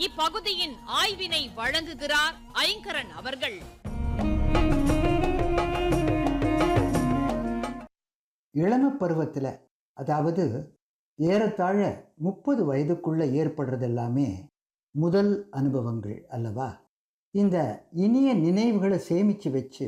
இப்பகுதியின் ஆய்வினை வழங்குகிறார் ஐங்கரன் அவர்கள் இளம பருவத்தில் அதாவது ஏறத்தாழ முப்பது வயதுக்குள்ள ஏற்படுறது எல்லாமே முதல் அனுபவங்கள் அல்லவா இந்த இனிய நினைவுகளை சேமித்து வச்சு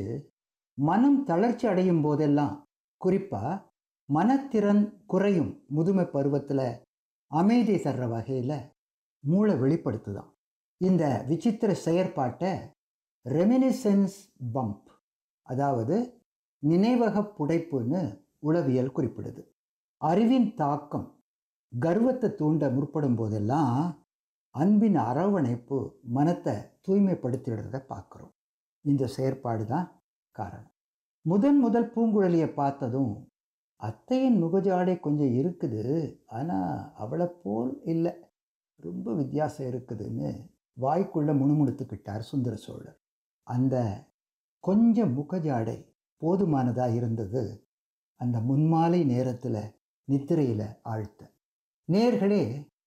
மனம் தளர்ச்சி அடையும் போதெல்லாம் குறிப்பாக மனத்திறன் குறையும் முதுமை பருவத்தில் அமைதி தர்ற வகையில் மூளை வெளிப்படுத்துதான் இந்த விசித்திர செயற்பாட்டை ரெமினிசென்ஸ் பம்ப் அதாவது நினைவக புடைப்புன்னு உளவியல் குறிப்பிடுது அறிவின் தாக்கம் கர்வத்தை தூண்ட முற்படும் போதெல்லாம் அன்பின் அரவணைப்பு மனத்தை தூய்மைப்படுத்திடுறத பார்க்குறோம் இந்த செயற்பாடு தான் காரணம் முதன் முதல் பூங்குழலியை பார்த்ததும் அத்தையின் முகஜாடை கொஞ்சம் இருக்குது ஆனால் அவளை போல் இல்லை ரொம்ப வித்தியாசம் இருக்குதுன்னு வாய்க்குள்ள முணுமுணுத்துக்கிட்டார் சுந்தர சோழர் அந்த கொஞ்சம் முகஜாடை போதுமானதாக இருந்தது அந்த முன்மாலை நேரத்தில் நித்திரையில் ஆழ்த்த நேர்களே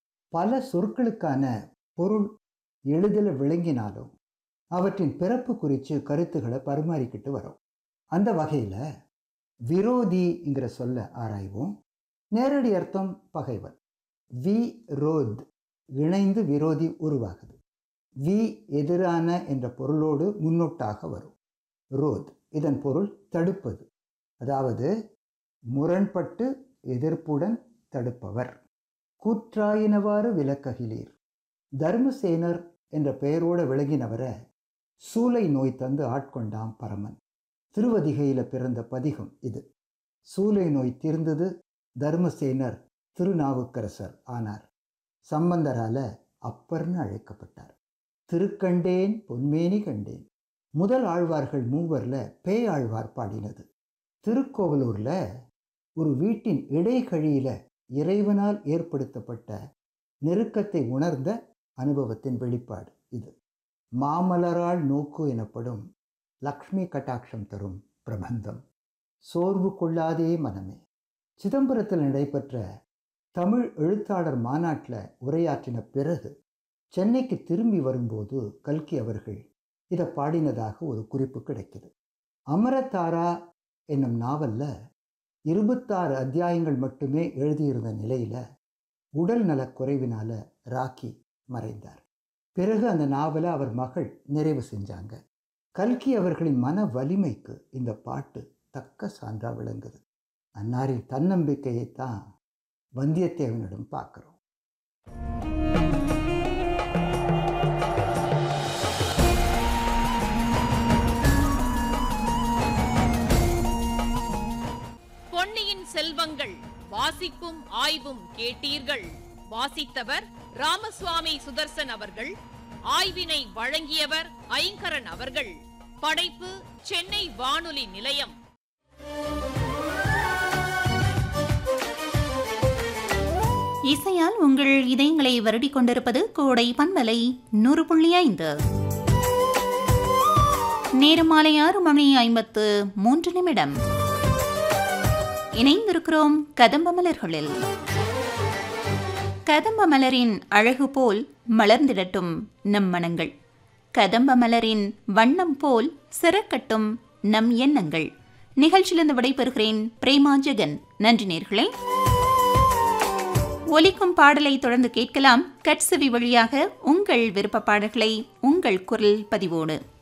பல சொற்களுக்கான பொருள் எளிதில் விளங்கினாலும் அவற்றின் பிறப்பு குறித்து கருத்துக்களை பரிமாறிக்கிட்டு வரோம் அந்த வகையில் விரோதிங்கிற சொல்ல ஆராய்வோம் நேரடி அர்த்தம் பகைவன் வி ரோத் இணைந்து விரோதி உருவாகுது வி எதிரான என்ற பொருளோடு முன்னொட்டாக வரும் ரோத் இதன் பொருள் தடுப்பது அதாவது முரண்பட்டு எதிர்ப்புடன் தடுப்பவர் கூற்றாயினவாறு விலக்ககிலீர் தர்மசேனர் என்ற பெயரோடு விளங்கினவரை சூளை நோய் தந்து ஆட்கொண்டாம் பரமன் திருவதிகையில் பிறந்த பதிகம் இது சூளை நோய் தீர்ந்தது தர்மசேனர் திருநாவுக்கரசர் ஆனார் சம்பந்தரால அப்பர்னு அழைக்கப்பட்டார் திருக்கண்டேன் பொன்மேனி கண்டேன் முதல் ஆழ்வார்கள் மூவரில் பேயாழ்வார் பாடினது திருக்கோவலூரில் ஒரு வீட்டின் இடைகழியில் இறைவனால் ஏற்படுத்தப்பட்ட நெருக்கத்தை உணர்ந்த அனுபவத்தின் வெளிப்பாடு இது மாமலரால் நோக்கு எனப்படும் லக்ஷ்மி கட்டாட்சம் தரும் பிரபந்தம் சோர்வு கொள்ளாதே மனமே சிதம்பரத்தில் நடைபெற்ற தமிழ் எழுத்தாளர் மாநாட்டில் உரையாற்றின பிறகு சென்னைக்கு திரும்பி வரும்போது கல்கி அவர்கள் இதை பாடினதாக ஒரு குறிப்பு கிடைக்குது அமரதாரா என்னும் நாவலில் இருபத்தாறு அத்தியாயங்கள் மட்டுமே எழுதியிருந்த நிலையில் உடல் நலக்குறைவினால் ராக்கி மறைந்தார் பிறகு அந்த நாவலை அவர் மகள் நிறைவு செஞ்சாங்க கல்கி அவர்களின் மன வலிமைக்கு இந்த பாட்டு தக்க சான்றா விளங்குது அன்னாரின் தன்னம்பிக்கையைத்தான் வந்தியத்தேவனிடம் பார்க்குறோம் பொன்னியின் செல்வங்கள் வாசிப்பும் ஆய்வும் கேட்டீர்கள் வாசித்தவர் ராமசுவாமி சுதர்சன் அவர்கள் ஆய்வினை வழங்கியவர் ஐங்கரன் அவர்கள் படைப்பு சென்னை வானொலி நிலையம் இசையால் உங்கள் இதயங்களை வருடிக் கொண்டிருப்பது கோடை பன்மலை நூறு புள்ளி ஐந்து நேரம் மாலை ஆறு மணி ஐம்பத்து மூன்று நிமிடம் இணைந்திருக்கிறோம் கதம்ப மலர்களில் கதம்ப மலரின் அழகு போல் மலர்ந்திடட்டும் நம் மனங்கள் கதம்ப மலரின் வண்ணம் போல் சிறக்கட்டும் நம் எண்ணங்கள் நிகழ்ச்சியிலிருந்து விடைபெறுகிறேன் பிரேமா ஜெகன் நன்றி நேர்களே ஒலிக்கும் பாடலை தொடர்ந்து கேட்கலாம் கட்சவி வழியாக உங்கள் விருப்ப பாடல்களை உங்கள் குரல் பதிவோடு